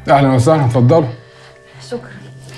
اهلا وسهلا اتفضلوا شكرا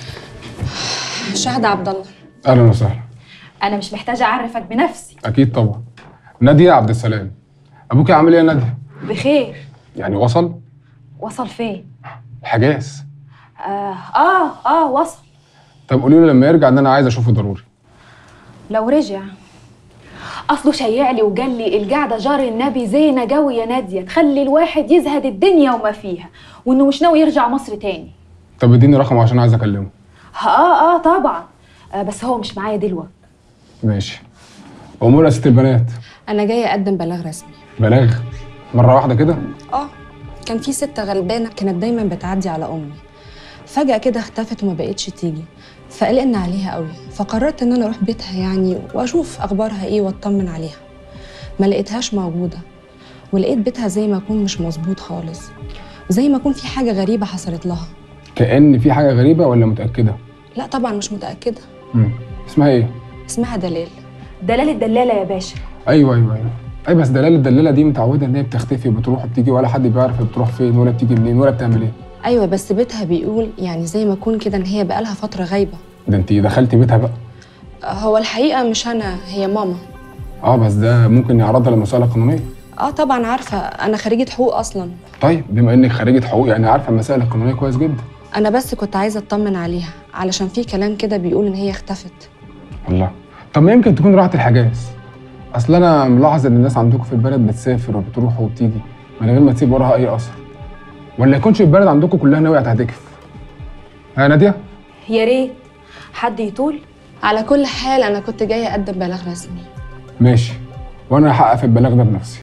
شهد عبد الله اهلا وسهلا انا مش محتاجه اعرفك بنفسي اكيد طبعا ناديه عبد السلام ابوكي عامل ايه يا ناديه بخير يعني وصل وصل فين الحجاز اه اه, آه وصل طب قولي له لما يرجع ان انا عايز اشوفه ضروري لو رجع اصله شيع لي وقال لي القعده جار النبي زينه قوي يا ناديه تخلي الواحد يزهد الدنيا وما فيها وانه مش ناوي يرجع مصر تاني طب اديني رقمه عشان عايز اكلمه اه اه طبعا آه بس هو مش معايا دلوقتي ماشي امور يا ست البنات انا جايه اقدم بلاغ رسمي بلاغ مره واحده كده اه كان في ست غلبانه كانت دايما بتعدي على امي فجاه كده اختفت وما بقتش تيجي فقلقنا عليها قوي فقررت ان انا اروح بيتها يعني واشوف اخبارها ايه واطمن عليها ما لقيتهاش موجوده ولقيت بيتها زي ما يكون مش مظبوط خالص زي ما يكون في حاجه غريبه حصلت لها كأن في حاجه غريبه ولا متاكده لا طبعا مش متاكده امم اسمها ايه اسمها دلال دلال الدلاله يا باشا ايوه ايوه ايوه اي بس دلال الدلاله دي متعوده ان هي بتختفي وبتروح وبتيجي ولا حد بيعرف هي بتروح فين ولا بتيجي منين ولا بتعمل ايه ايوه بس بيتها بيقول يعني زي ما يكون كده ان هي بقالها فتره غايبه ده انت دخلتي بيتها بقى هو الحقيقه مش انا هي ماما اه بس ده ممكن يعرضها للمساله القانونيه اه طبعا عارفه انا خريجه حقوق اصلا طيب بما انك خريجه حقوق يعني عارفه المسائل القانونيه كويس جدا انا بس كنت عايزه اطمن عليها علشان في كلام كده بيقول ان هي اختفت الله طب ما يمكن تكون راحت الحجاز اصل انا ملاحظ ان الناس عندكم في البلد بتسافر وبتروح وبتيجي من غير ما تسيب وراها اي اثر ولا يكونش البلد عندكم كلها ناويه هتعتكف ها ناديه يا ريت حد يطول على كل حال انا كنت جايه اقدم بلاغ رسمي ماشي وانا هحقق في البلاغ ده بنفسي